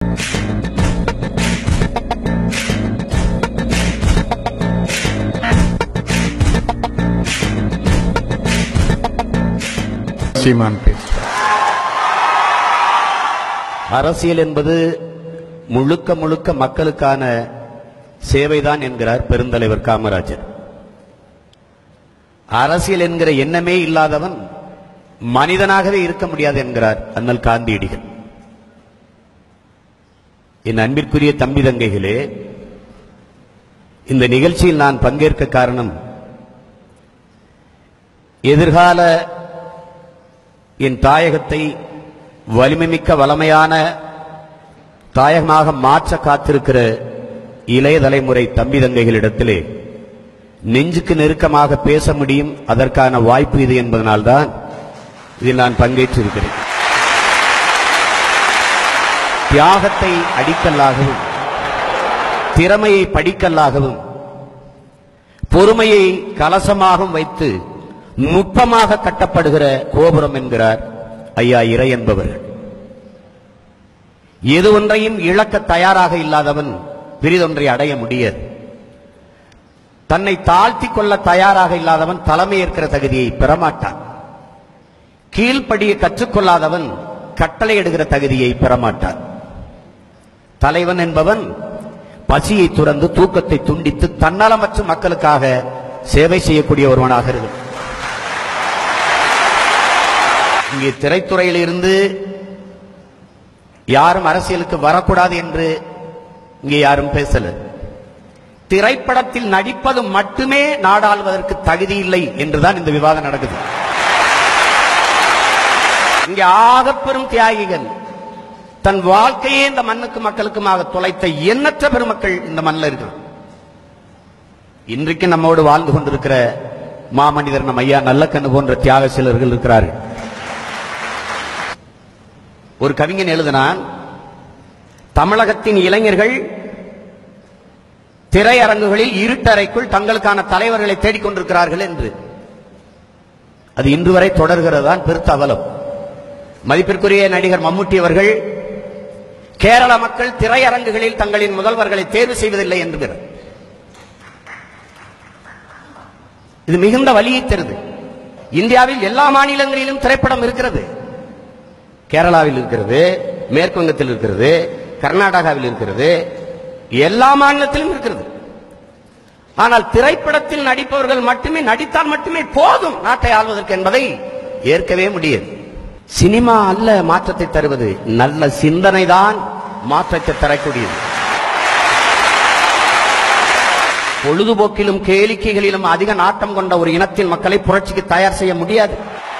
சீமான் பேசுகிறார் அரசியல் என்பது முழுக்க முழுக்க மக்களுக்கான சேவைதான் என்கிறார் பெருந்தலைவர் காமராஜர் அரசியல் என்கிற எண்ணமே இல்லாதவன் மனிதனாகவே இருக்க முடியாது என்கிறார் அண்ணல் காந்தியடிகள் என் அன்பிற்குரிய தம்பி தங்கைகளே இந்த நிகழ்ச்சியில் நான் பங்கேற்க காரணம் எதிர்கால என் தாயகத்தை வலிமைமிக்க வளமையான தாயகமாக மாற்ற காத்திருக்கிற இளைய தலைமுறை தம்பி தங்கைகளிடத்திலே நெஞ்சுக்கு நெருக்கமாக பேச முடியும் அதற்கான வாய்ப்பு இது என்பதனால்தான் இதில் நான் பங்கேற்றிருக்கிறேன் தியாகத்தை அடிக்கல்லாகவும் திறமையை படிக்கல்லாகவும் பொறுமையை கலசமாகவும் வைத்து நுட்பமாக கட்டப்படுகிற கோபுரம் என்கிறார் ஐயா இறை என்பவர்கள் எது ஒன்றையும் இழக்க தயாராக இல்லாதவன் பிரிதொன்றை அடைய முடியாது தன்னை தாழ்த்தி கொள்ள தயாராக இல்லாதவன் தலைமை ஏற்கிற தகுதியை பெறமாட்டான் கீழ்ப்படியை கற்றுக்கொள்ளாதவன் கட்டளை எடுக்கிற தகுதியை பெறமாட்டான் தலைவன் என்பவன் பசியை துறந்து தூக்கத்தை துண்டித்து தன்னலமற்ற மக்களுக்காக சேவை செய்யக்கூடிய ஒருவனாக இருக்கும் இங்கே திரைத்துறையில் இருந்து யாரும் அரசியலுக்கு வரக்கூடாது என்று இங்கே யாரும் பேசல திரைப்படத்தில் நடிப்பது மட்டுமே நாடாளுவதற்கு தகுதி இல்லை என்றுதான் இந்த விவாதம் நடக்குது இங்கே ஆகப்பெரும் தியாகிகள் தன் வாழ்க்கையே இந்த மண்ணுக்கு மக்களுக்குமாக தொலைத்த எண்ணற்ற பெருமக்கள் இந்த மண்ணில் இருக்கிறார் இன்றைக்கு நம்மோடு வாழ்ந்து கொண்டிருக்கிற மாமனிதர் நம்ம ஐயா நல்லக்கண்ணு போன்ற தியாக சிலர்கள் இருக்கிறார்கள் ஒரு கவிஞன் எழுதினான் தமிழகத்தின் இளைஞர்கள் திரையரங்குகளில் இருட்டறைக்குள் தங்களுக்கான தலைவர்களை தேடிக்கொண்டிருக்கிறார்கள் என்று அது இன்று வரை தொடர்கிறதான் பெருத்த அவலம் மதிப்பிற்குரிய நடிகர் மம்முட்டி அவர்கள் கேரள மக்கள் திரையரங்குகளில் தங்களின் முதல்வர்களை தேர்வு செய்வதில்லை என்கிறார் இது மிகுந்த வலியை தருது இந்தியாவில் எல்லா மாநிலங்களிலும் திரைப்படம் இருக்கிறது கேரளாவில் இருக்கிறது மேற்கு வங்கத்தில் இருக்கிறது கர்நாடகாவில் இருக்கிறது எல்லா மாநிலத்திலும் இருக்கிறது ஆனால் திரைப்படத்தில் நடிப்பவர்கள் மட்டுமே நடித்தால் மட்டுமே போதும் நாட்டை ஆள்வதற்கு என்பதை ஏற்கவே முடியாது சினிமா அல்ல மாற்றத்தை தருவது நல்ல சிந்தனை தான் மாற்றத்தை தரக்கூடியது பொழுதுபோக்கிலும் கேளிக்கைகளிலும் அதிக நாட்டம் கொண்ட ஒரு இனத்தின் மக்களை புரட்சிக்கு தயார் செய்ய முடியாது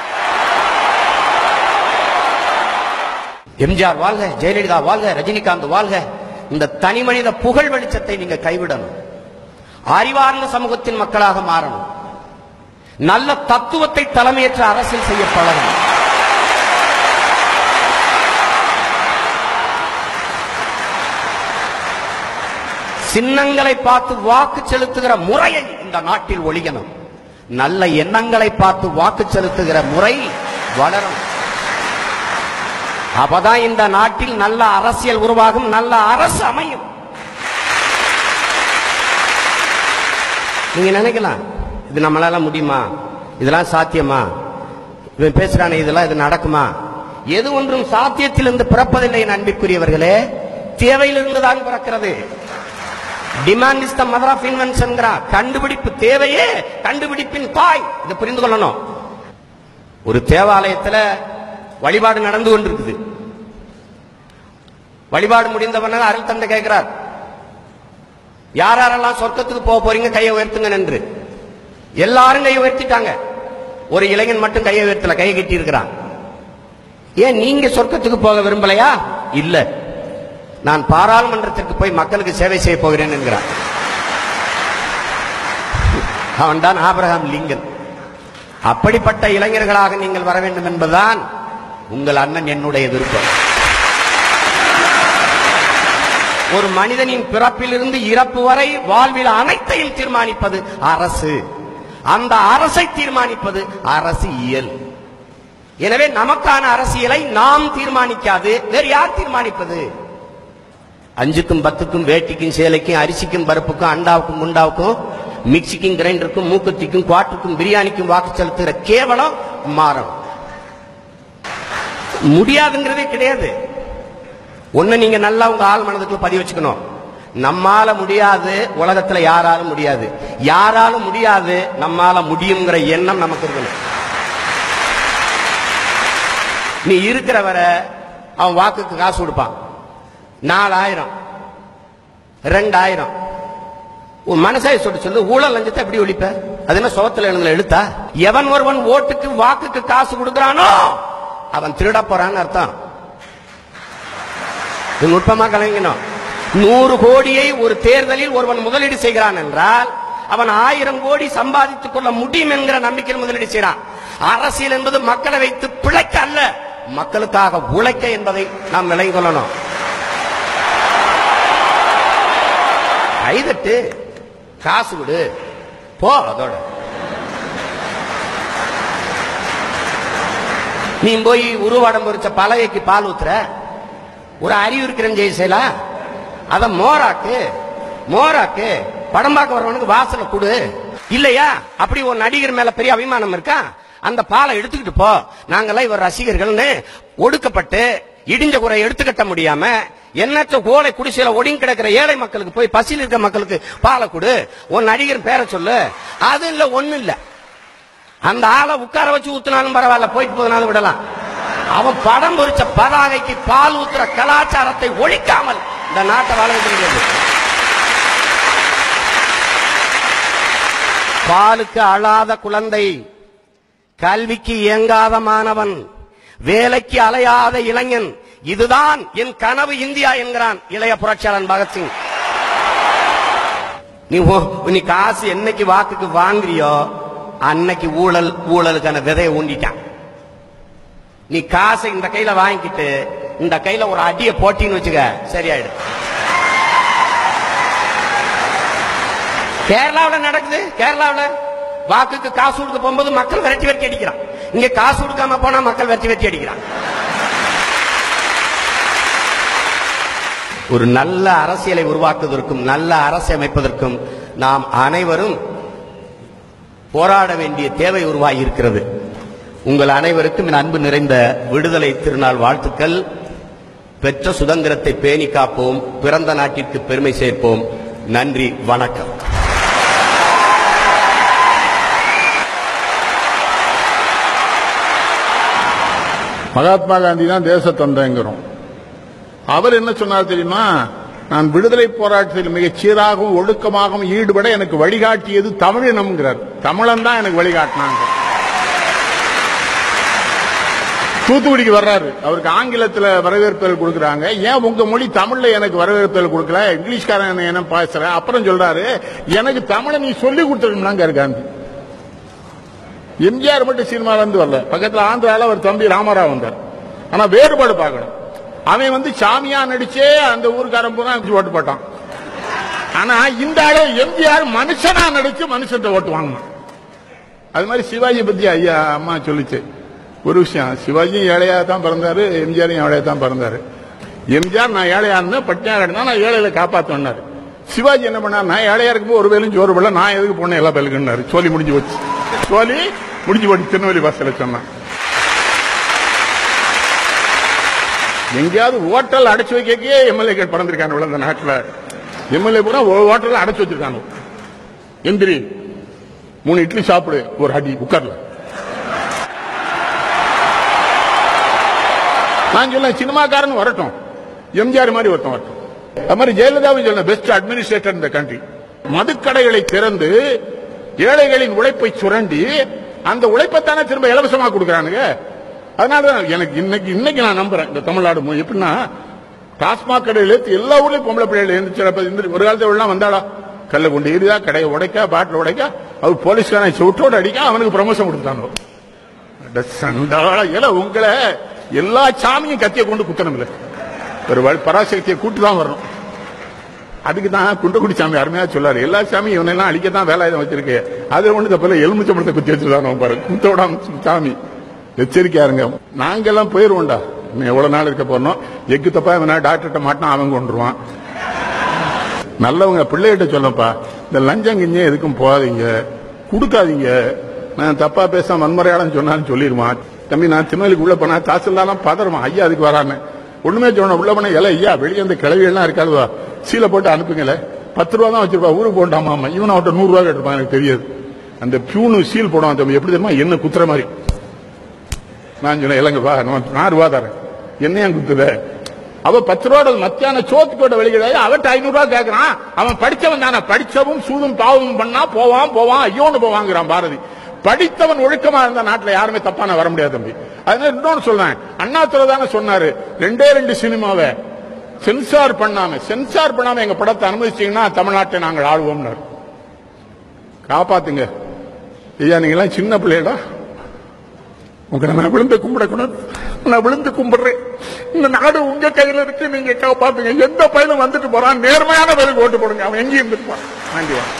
எம்ஜிஆர் வாழ்க ஜெயலலிதா வாழ்க ரஜினிகாந்த் வாழ்க இந்த தனி மனித புகழ் வெளிச்சத்தை நீங்க கைவிடணும் அறிவார்ந்த சமூகத்தின் மக்களாக மாறணும் நல்ல தத்துவத்தை தலைமையேற்ற அரசியல் செய்ய பழகணும் சின்னங்களை பார்த்து வாக்கு செலுத்துகிற முறையை இந்த நாட்டில் ஒழியணும் நல்ல எண்ணங்களை பார்த்து வாக்கு செலுத்துகிற முறை வளரும் அப்பதான் இந்த நாட்டில் நல்ல அரசியல் உருவாகும் நல்ல அரசு அமையும் நீங்க நினைக்கலாம் இது நம்மளால முடியுமா இதெல்லாம் சாத்தியமா இவன் பேசுறானே இதெல்லாம் இது நடக்குமா எது ஒன்றும் சாத்தியத்திலிருந்து பிறப்பதில்லை என் அன்பிற்குரியவர்களே தேவையிலிருந்து தான் பிறக்கிறது demand is the mother of invention கண்டுபிடிப்பு தேவையே கண்டுபிடிப்பின் தாய் இதை புரிந்து கொள்ளணும் ஒரு தேவாலயத்துல வழிபாடு நடந்து கொண்டிருக்குது வழிபாடு முடிந்தவன அருள் தந்தை கேட்கிறார் யார் யாரெல்லாம் சொர்க்கத்துக்கு போக போறீங்க கையை உயர்த்துங்க என்று எல்லாரும் கையை உயர்த்திட்டாங்க ஒரு இளைஞன் மட்டும் கையை உயர்த்தல கையை கட்டி இருக்கிறான் ஏன் நீங்க சொர்க்கத்துக்கு போக விரும்பலையா இல்ல நான் பாராளுமன்றத்திற்கு போய் மக்களுக்கு சேவை செய்ய போகிறேன் என்கிறான் அவன் தான் ஆபிரகாம் லிங்கன் அப்படிப்பட்ட இளைஞர்களாக நீங்கள் வர வேண்டும் என்பதுதான் உங்கள் அண்ணன் என்னுடைய விருப்பம் ஒரு மனிதனின் பிறப்பிலிருந்து இறப்பு வரை வாழ்வில் அனைத்தையும் தீர்மானிப்பது அரசு அந்த அரசை தீர்மானிப்பது அரசியல் எனவே நமக்கான அரசியலை நாம் தீர்மானிக்காது வேறு யார் தீர்மானிப்பது அஞ்சுக்கும் பத்துக்கும் வேட்டிக்கும் சேலைக்கும் அரிசிக்கும் பருப்புக்கும் அண்டாவுக்கும் குண்டாவுக்கும் மிக்சிக்கும் கிரைண்டருக்கும் மூக்குத்திக்கும் குவாட்டுக்கும் பிரியாணிக்கும் வாக்கு செலுத்துகிற கேவலம் மாறணும் முடியாதுங்கிறதே கிடையாது ஒண்ணு நீங்க நல்லா உங்க ஆள் மனதுக்குள்ள பதிவு வச்சுக்கணும் நம்மால முடியாது உலகத்துல யாராலும் முடியாது யாராலும் முடியாது நம்மால முடியுங்கிற எண்ணம் நமக்கு இருக்கணும் நீ இருக்கிற வரை அவன் வாக்குக்கு காசு கொடுப்பான் நாலாயிரம் ரெண்டாயிரம் உன் மனசாய் சொல்ல சொல்லு ஊழல் லஞ்சத்தை எப்படி ஒழிப்ப அது என்ன சோத்துல எழுதுல எழுத்தா எவன் ஒருவன் ஓட்டுக்கு வாக்குக்கு காசு கொடுக்கறானோ அவன் திருட போறான்னு அர்த்தம் இது நுட்பமா கலங்கணும் நூறு கோடியை ஒரு தேர்தலில் ஒருவன் முதலீடு செய்கிறான் என்றால் அவன் ஆயிரம் கோடி சம்பாதித்துக் கொள்ள முடியும் என்கிற நம்பிக்கையில் முதலீடு செய்கிறான் அரசியல் என்பது மக்களை வைத்து பிழைக்க அல்ல மக்களுக்காக உழைக்க என்பதை நாம் விளங்கிக் கொள்ளணும் கைதட்டு காசு விடு போ அதோட நீ போய் உருவாடம் பொறிச்ச பலகைக்கு பால் ஊத்துற ஒரு அறிவு இருக்கிறேன் ஜெயிசேலா அத மோராக்கு மோராக்கு படம் பார்க்க வரவனுக்கு வாசல கொடு இல்லையா அப்படி ஒரு நடிகர் மேல பெரிய அபிமானம் இருக்கா அந்த பாலை எடுத்துக்கிட்டு போ நாங்கெல்லாம் இவர் ரசிகர்கள்னு ஒடுக்கப்பட்டு இடிஞ்ச குறை எடுத்துக்கட்ட முடியாம எண்ணற்ற கோலை குடிசையில ஒடுங்கி கிடக்கிற ஏழை மக்களுக்கு போய் பசியில் இருக்க மக்களுக்கு பாலை கொடு உன் நடிகர் பேரை சொல்லு அது இல்ல ஒண்ணு இல்ல அந்த ஆளை உட்கார வச்சு ஊத்துனாலும் பரவாயில்ல போயிட்டு போதுனாலும் விடலாம் அவன் படம் பொறிச்ச பதாகைக்கு பால் ஊத்துற கலாச்சாரத்தை ஒழிக்காமல் இந்த நாட்டை வாழ வைக்க முடியாது பாலுக்கு அழாத குழந்தை கல்விக்கு இயங்காத மாணவன் வேலைக்கு அலையாத இளைஞன் இதுதான் என் கனவு இந்தியா என்கிறான் இளைய புரட்சியாளன் பகத்சிங் நீ ஓ- நீ காசு என்னைக்கு வாக்குக்கு வாங்குறியோ அன்னைக்கு ஊழல் ஊழலுக்கான விதையை ஊண்டிட்டான் நீ காசை இந்த கையில வாங்கிக்கிட்டு இந்த கையில ஒரு அடிய போட்டின்னு வச்சுக்க சரியாயிடும் கேரளாவுல நடக்குது கேரளாவுல வாக்குக்கு காசு கொடுக்க போகும்போது மக்கள் விரட்டி விரட்டி அடிக்கிறான் இங்க காசு கொடுக்காம போனா மக்கள் விரட்டி விரட்டி அடிக்கிறான் ஒரு நல்ல அரசியலை உருவாக்குவதற்கும் நல்ல அரசை அமைப்பதற்கும் நாம் அனைவரும் போராட வேண்டிய தேவை உருவாகி இருக்கிறது உங்கள் அனைவருக்கும் என் அன்பு நிறைந்த விடுதலை திருநாள் வாழ்த்துக்கள் பெற்ற சுதந்திரத்தை பேணி காப்போம் பிறந்த நாட்டிற்கு பெருமை சேர்ப்போம் நன்றி வணக்கம் மகாத்மா காந்தி தான் தேச தந்தைங்கிறோம் அவர் என்ன சொன்னார் தெரியுமா நான் விடுதலை போராட்டத்தில் மிகச் சீராகவும் ஒழுக்கமாகவும் ஈடுபட எனக்கு வழிகாட்டியது தமிழினம்ங்கிறார் தமிழன் தான் எனக்கு வழிகாட்டினாங்க தூத்துக்குடிக்கு வர்றாரு அவருக்கு ஆங்கிலத்துல வரவேற்புகள் கொடுக்கறாங்க ஏன் உங்க மொழி தமிழ்ல எனக்கு வரவேற்புகள் கொடுக்கல இங்கிலீஷ்காரன் என்ன பேசுற அப்புறம் சொல்றாரு எனக்கு தமிழை நீ சொல்லி கொடுத்துருக்கணும்னாங்க காந்தி எம்ஜிஆர் மட்டும் சினிமால இருந்து வரல பக்கத்துல ஆந்திரால ஒரு தம்பி ராமராவ் வந்தார் ஆனா வேறுபாடு பார்க்கணும் அவன் வந்து சாமியா நடிச்சே அந்த ஊருக்காரன் பூரா ஓட்டு போட்டான் ஆனா இந்த ஆளு எம்ஜிஆர் மனுஷனா நடிச்சு மனுஷன் ஓட்டு வாங்கினான் அது மாதிரி சிவாஜி பத்தி ஐயா அம்மா சொல்லிச்சு ஒரு விஷயம் சிவாஜியும் ஏழையா தான் பிறந்தாரு எம்ஜிஆரும் ஏழையா தான் பிறந்தாரு எம்ஜிஆர் நான் ஏழையா இருந்தேன் பட்டினியா கிடந்தா நான் ஏழையில காப்பாத்தேன்னாரு சிவாஜி என்ன பண்ணார் நான் ஏழையா இருக்கும்போது ஒரு வேலையும் சோறு போடல நான் எதுக்கு போனேன் எல்லா பேருக்குன்னாரு சோலி முடிஞ்சு போச்சு சோலி முடிஞ்சு போச்சு திருநெல்வேலி பாசல சொன்னான் எங்கேயாவது ஹோட்டல் அடைச்சு வைக்கே எம்எல்ஏக்கள் பறந்திருக்காங்க இந்த நாட்டுல எம்எல்ஏ பூரா ஹோட்டல் அடைச்சு வச்சிருக்காங்க எந்திரி மூணு இட்லி சாப்பிடு ஒரு அடி உட்கார்ல நான் சொல்ல சினிமாக்காரன் வரட்டும் எம்ஜிஆர் மாதிரி ஒருத்தன் வரட்டும் அது மாதிரி ஜெயலலிதாவும் சொல்ல பெஸ்ட் அட்மினிஸ்ட்ரேட்டர் இந்த கண்ட்ரி மதுக்கடைகளை திறந்து ஏழைகளின் உழைப்பை சுரண்டி அந்த உழைப்பைத்தானே திரும்ப இலவசமா கொடுக்கறானுங்க அதனாலதான் எனக்கு இன்னைக்கு இன்னைக்கு நான் நம்புறேன் இந்த தமிழ்நாடு மொழி எப்படின்னா டாஸ்மாக் கடையில இருந்து எல்லா ஊர்லயும் பொம்பளை பிள்ளைகள் இருந்துச்சு அப்ப இந்த ஒரு காலத்துல எல்லாம் வந்தாளா கல்ல கொண்டு எரிதா கடையை உடைக்க பாட்டில் உடைக்க அவர் போலீஸ்காரன் சுட்டோட அடிக்க அவனுக்கு ப்ரமோஷன் கொடுத்தாங்க அட சண்டாள ஏல உங்களை எல்லா சாமியும் கத்திய கொண்டு குத்தணும் இல்ல ஒரு வழி பராசக்தியை கூட்டு தான் வரணும் அதுக்கு தான் குண்டக்குடி சாமி அருமையா சொல்லாரு எல்லா சாமியும் இவனெல்லாம் அழிக்க தான் வேலாயுதம் வச்சிருக்கு அது ஒண்ணு தப்பில்ல எலுமிச்சம்பழத்தை குத்தி வச்சிருக்காங்க பாரு குத்த விடாம சாமி எச்சரிக்கையா இருங்க நாங்கெல்லாம் போயிருவோம்டா இன்னும் எவ்வளவு நாள் இருக்க போறோம் எக்கு தப்பா இவனா டாக்டர்கிட்ட மாட்டினா அவன் கொண்டுருவான் நல்லவங்க பிள்ளைகிட்ட சொல்லப்பா இந்த லஞ்சம் கிஞ்சம் எதுக்கும் போகாதீங்க கொடுக்காதீங்க நான் தப்பா பேச வன்முறையாளன் சொன்னான்னு சொல்லிடுவான் தம்பி நான் திருநெல்வேலிக்கு உள்ள போனா தாசில்தாலாம் பதறுவான் ஐயா அதுக்கு வரான்னு ஒண்ணுமே சொன்ன உள்ள போனா எல்லாம் ஐயா வெளியே அந்த கிளவி எல்லாம் இருக்காதுவா சீலை போட்டு அனுப்புங்களே பத்து ரூபா தான் வச்சிருப்பா ஊருக்கு போண்டாமா ஆமா இவன் அவட்ட நூறு ரூபா கேட்டிருப்பான் எனக்கு தெரியாது அந்த பியூனு சீல் போடுவான் தம்பி எப்படி தெரியுமா என்ன குத்துற மாதிரி நான் சொன்னேன் இல்லைங்கப்பா நான் நான் ரூபா தரேன் என்னையா குத்துத அவ பத்து ரூபா மத்தியான சோத்துக்கோட வெளியிடாது அவட்ட ஐநூறு ரூபா கேட்கறான் அவன் படிச்சவன் தானே படிச்சவும் சூதும் பாவமும் பண்ணா போவான் போவான் ஐயோன்னு போவாங்கிறான் பாரதி படித்தவன் ஒழுக்கமா இருந்த நாட்டுல யாருமே தப்பான வர முடியாது தம்பி அதனால இன்னொன்னு சொல்றேன் அண்ணாதுரை தானே சொன்னாரு ரெண்டே ரெண்டு சினிமாவை சென்சார் பண்ணாம சென்சார் பண்ணாம எங்க படத்தை அனுமதிச்சீங்கன்னா தமிழ்நாட்டை நாங்கள் ஆளுவோம்னாரு காப்பாத்துங்க ஐயா நீங்க எல்லாம் சின்ன பிள்ளைடா உங்களை நான் விழுந்து கும்பிடக்கூடாது நான் விழுந்து கும்பிடுறேன் இந்த நாடு உங்க கையில இருக்கு நீங்க காப்பாத்துங்க எந்த பையனும் வந்துட்டு போறான் நேர்மையான பயிலுக்கு ஓட்டு போடுங்க அவன் எங்கேயும் இருந்துட்டு போறான் நன்றி வணக்கம்.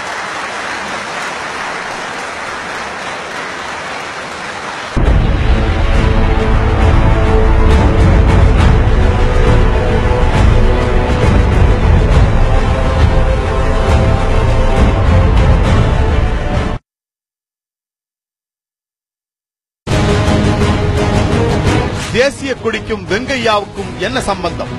தேசிய கொடிக்கும் வெங்கையாவுக்கும் என்ன சம்பந்தம்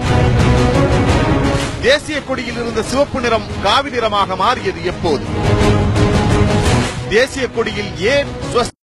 தேசிய கொடியில் இருந்த சிவப்பு நிறம் காவி நிறமாக மாறியது எப்போது தேசிய கொடியில் ஏன் ஸ்வஸ்தி